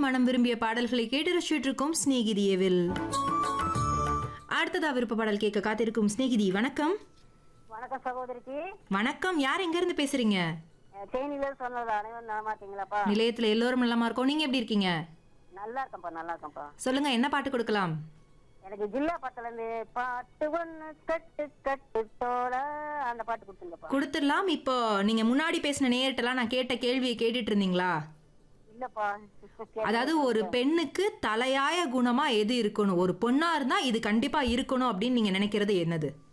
மனம் விரும்பிய பாடல்களை கேட்டு ரசிச்சுட்டு இருக்கோம் ஸ்நேகிதியவில் அடுத்ததா விருப்ப பாடல் கேட்க காத்திருக்கும் ஸ்நேகிதி வணக்கம் வணக்கம் சகோதரிக்கு வணக்கம் யார் எங்க இருந்து பேசுறீங்க தேனியில சொன்னது அனைவரும் நலமாட்டீங்களாப்பா நிலையத்துல எல்லோரும் நலமா இருக்கோம் நீங்க எப்படி இருக்கீங்க நல்லா இருக்கேன்ப்பா நல்லா இருக்கேன்ப்பா சொல்லுங்க என்ன பாட்டு கொடுக்கலாம் எனக்கு ஜில்லா பாட்டுல இருந்து பாட்டு ஒண்ணு கட்டு கட்டு தோட அந்த பாட்டு கொடுத்துங்கப்பா கொடுத்துடலாம் இப்போ நீங்க முன்னாடி பேசின நேரட்டெல்லாம் நான் கேட்ட கேள்வியை கேட்டுட்டு இருந்தீங்களா இல்லப்பா அதாவது ஒரு பெண்ணுக்கு தலையாய குணமா எது இருக்கணும் ஒரு பொண்ணா இருந்தா இது கண்டிப்பா இருக்கணும் அப்படின்னு நீங்க நினைக்கிறது என்னது